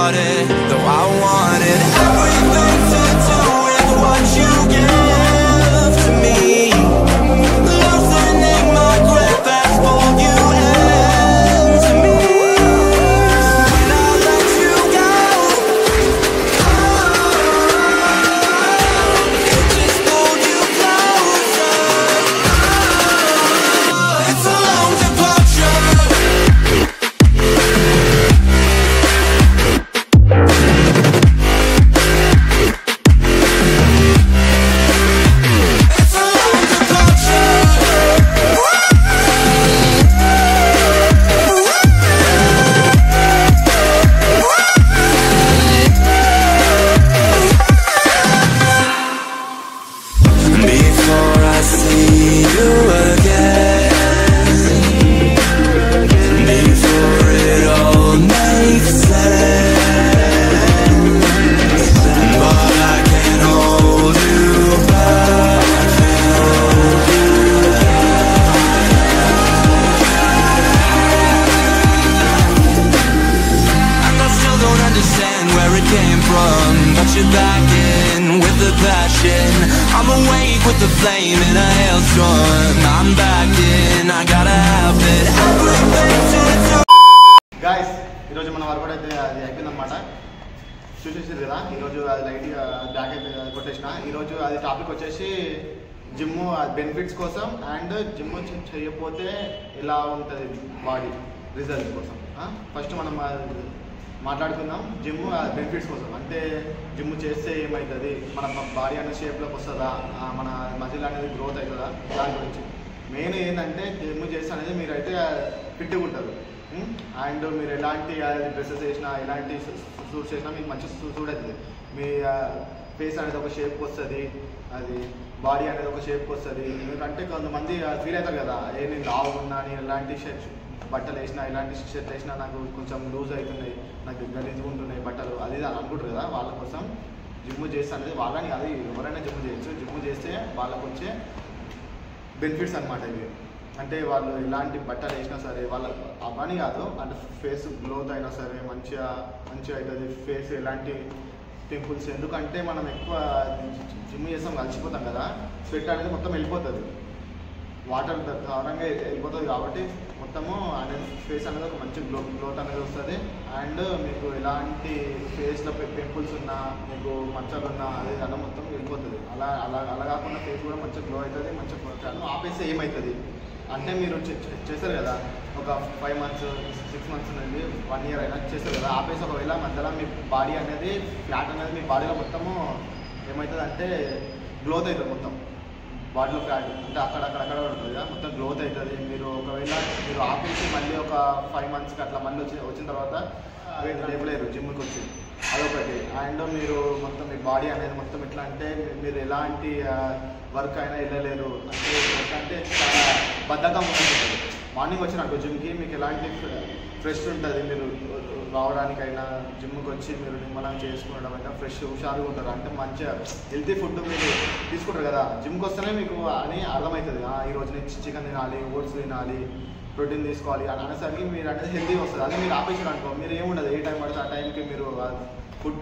started. Though I wanted everything to do with what you give to me. Loosening my grip has pulled you into me. When I let you go, it just pulled you closer. It's a long departure. It's a long departure. Before I see you again, before it all makes sense, but I can't hold you back. And I still don't understand where it came from But you're back in with the passion I'm awake with the flame in a hailstorm I'm back in, I gotta have it Everything to do guys ఈరోజు మన work out అయితే అది అయిపోయిందనమాట చూసేసారు కదా ఈరోజు అది లైట్గా back అయితే కొట్టేసిన ఈరోజు అది టాపిక్ వచ్చేసి జిమ్ బెనిఫిట్స్ కోసం అండ్ జిమ్ చేయకపోతే ఎలా ఉంటుంది బాడీ రిజల్ట్స్ కోసం ఫస్ట్ మనం ఆ, మాట్లాడుకుందాం జిమ్ బెనిఫిట్స్ కోసం అంటే జిమ్ చేస్తే ఏమవుతుంది మన బాడీ అనే షేప్లోకి వస్తుందా ఆ, మన మజిల్ అనేది గ్రోత్ అవుతుందా దాని గురించి మెయిన్ ఏంటంటే జిమ్ చేస్తే అనేది మీరైతే ఫిట్గా ఉంటారు అండ్ మీరు ఎలాంటి డ్రెస్సెస్ వేసినా ఎలాంటి సూట్స్ వేసినా మీకు మంచి సూట్ అవుతుంది మీ ఫేస్ అనేది ఒక షేప్కి వస్తుంది అది బాడీ అనేది ఒక షేప్కి వస్తుంది ఎందుకంటే కొంతమంది ఫీల్ అవుతారు కదా ఏ నేను లావు ఉన్నా నేను ఎలాంటి షర్ట్ బట్టలు వేసినా ఎలాంటి షర్ట్ వేసినా నాకు కొంచెం లూజ్ అవుతున్నాయి నాకు గలీజ్గా ఉంటున్నాయి బట్టలు అది ఇది అని అనుకుంటారు కదా వాళ్ళ కోసం జిమ్ చేస్తే అనేది వాళ్ళని అది ఎవరైనా జిమ్ చేయొచ్చు జిమ్ చేస్తే వాళ్ళకు వచ్చే బెనిఫిట్స్ అనమాట ఇవి అంటే వాళ్ళు ఎలాంటి బట్టలు వేసినా సరే వాళ్ళ అవని కాదు అంటే ఫేస్ గ్రోత్ అయినా సరే మంచిగా మంచిగా అవుతుంది ఫేస్ ఎలాంటి పింపుల్స్ ఎందుకంటే మనం ఎక్కువ జిమ్ చేస్తాం కలిసిపోతాం కదా స్వెట్ అనేది మొత్తం వెళ్ళిపోతుంది వాటర్ ద్వారంగా వెళ్ళిపోతుంది కాబట్టి మొత్తము అనేది ఫేస్ అనేది ఒక మంచి గ్లో గ్రోత్ అనేది వస్తుంది అండ్ మీకు ఎలాంటి ఫేస్లో పింపుల్స్ ఉన్నా మీకు మచ్చలు ఉన్నా అది అలా మొత్తం వెళ్ళిపోతుంది అలా అలా అలా కాకుండా ఫేస్ కూడా మంచిగా గ్లో అవుతుంది మంచిగా కళ్ళు ఆపేస్తే ఏమవుతుంది అంటే మీరు చే- చే- చేస్తారు కదా ఒక ఫైవ్ మంత్స్ సిక్స్ మంత్స్ నుండి వన్ ఇయర్ అయినా చేస్తారు కదా ఆపేసి ఒకవేళ మధ్యలో మీ బాడీ అనేది ఫ్లాట్ అనేది మీ బాడీలో మొత్తము ఏమవుతుంది అంటే గ్రోత్ అవుతుంది మొత్తం బాడీలో ఫ్యాట్ అంటే అక్కడ అక్కడ అక్కడ ఉంటుంది కదా మొత్తం గ్రోత్ అవుతుంది మీరు ఒకవేళ మీరు ఆపేసి మళ్ళీ ఒక ఫైవ్ మంత్స్కి అట్లా మళ్ళీ వచ్చి వచ్చిన తర్వాత వెయిట్ లేపలేరు జిమ్కి వచ్చి అదొకటి అండ్ మీరు మొత్తం మీ బాడీ అనేది మొత్తం ఎట్లా అంటే మీరు ఎలాంటి వర్క్ అయినా వెళ్ళలేరు అంటే ఎట్లా అంటే చాలా బద్ధకం ఉంటుంది మార్నింగ్ వచ్చినట్టు జిమ్కి మీకు ఎలాంటి ఫ్రెష్ ఉంటుంది మీరు రావడానికైనా జిమ్కి వచ్చి మీరు నిమ్మలం చేసుకోవడం అయినా ఫ్రెష్ హుషారుగా ఉంటారు అంటే మంచిగా హెల్తీ ఫుడ్ మీరు తీసుకుంటారు కదా జిమ్కి వస్తేనే మీకు అని అర్థమవుతుంది ఆ, ఈ రోజు నుంచి చికెన్ తినాలి ఓట్స్ తినాలి ప్రోటీన్ తీసుకోవాలి అని అనేసరికి మీరు అనేది హెల్తీ వస్తుంది అదే మీరు ఆపేసారు అనుకో మీరు ఏముండదు ఏ టైం పడితే ఆ టైంకి మీరు ఫుడ్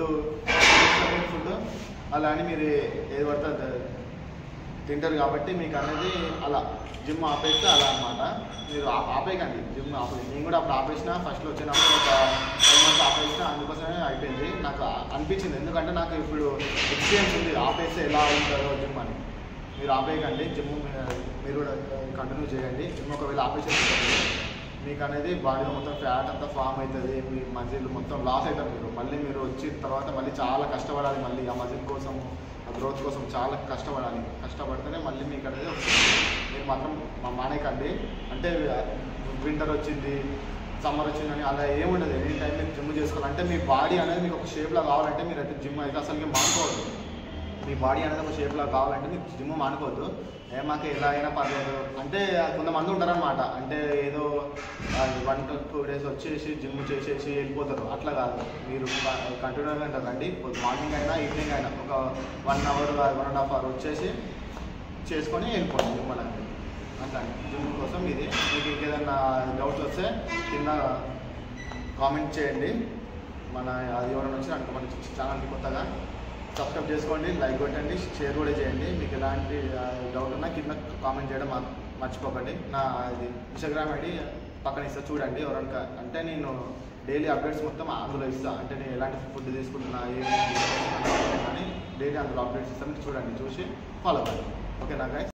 ఫుడ్ అలా అని మీరు ఏది పడితే అది తింటారు కాబట్టి మీకు అనేది అలా జిమ్ ఆపేస్తే అలా అన్నమాట మీరు ఆ- ఆపేయకండి జిమ్ ఆపే నేను కూడా అప్పుడు ఆపేసిన ఫస్ట్లో వచ్చినప్పుడు ఒక ఫైవ్ మంత్స్ ఆపేసిన అందుకోసమే అయిపోయింది నాకు ఆ- అనిపించింది ఎందుకంటే నాకు ఇప్పుడు ఎక్స్పీరియన్స్ ఉంది ఆపేస్తే ఎలా ఉంటుందో జిమ్ అని మీరు ఆపేయకండి జిమ్ మీరు కూడా కంటిన్యూ చేయండి జిమ్ ఒకవేళ ఆపేసి మీకు అనేది బాడీలో మొత్తం ఫ్యాట్ అంతా ఫామ్ అవుతుంది మీ మజిల్ మొత్తం లాస్ అవుతారు మీరు మళ్ళీ మీరు వచ్చిన తర్వాత మళ్ళీ చాలా కష్టపడాలి మళ్ళీ ఆ మజిల్ కోసం ఆ గ్రోత్ కోసం చాలా కష్టపడాలి కష్టపడితేనే మళ్ళీ మీకు అనేది వస్తుంది మీరు మాత్రం మా మానేకండి అంటే వింటర్ వచ్చింది సమ్మర్ వచ్చిందని అలా ఏముండదు ఎనీ టైం మీరు జిమ్ చేసుకోవాలి అంటే మీ బాడీ అనేది మీకు ఒక షేప్లో కావాలంటే మీరు అయితే జిమ్ అయితే అసలు మానుకోవద్దు మీ బాడీ అనేది ఒక షేప్లో కావాలంటే మీకు జిమ్ మానుకోవద్దు ఏ మాకు ఎలా అయినా పర్లేదు అంటే కొంతమంది ఉంటారనమాట అంటే ఏదో వన్ టూ డేస్ వచ్చేసి జిమ్ చేసేసి వెళ్ళిపోతారు అట్లా కాదు మీరు కంటిన్యూగా ఉంటారండి మార్నింగ్ అయినా ఈవినింగ్ అయినా ఒక one hour one and half hour వచ్చేసి చేసుకొని వెళ్ళిపోండి జిమ్ అనేది అట్లా జిమ్ కోసం ఇది మీకు ఇంకేదన్నా డౌట్స్ వస్తే కింద కామెంట్ చేయండి మన అది ఎవరైనా వచ్చి అనుకో మన ఛానల్కి కొత్తగా సబ్స్క్రైబ్ చేసుకోండి లైక్ కొట్టండి షేర్ కూడా చేయండి మీకు ఎలాంటి డౌట్ ఉన్నా కింద కామెంట్ చేయడం మా- మర్చిపోకండి నా ఇది ఇన్స్టాగ్రామ్ ఐడి పక్కన ఇస్తా చూడండి ఎవరైనా అంటే నేను డైలీ అప్డేట్స్ మొత్తం అందులో ఇస్తా అంటే నేను ఎలాంటి ఫుడ్ తీసుకుంటున్నా ఏమి అని డైలీ అందులో అప్డేట్స్ ఇస్తాను చూడండి చూసి ఫాలో అవ్వండి ఓకేనా గైస్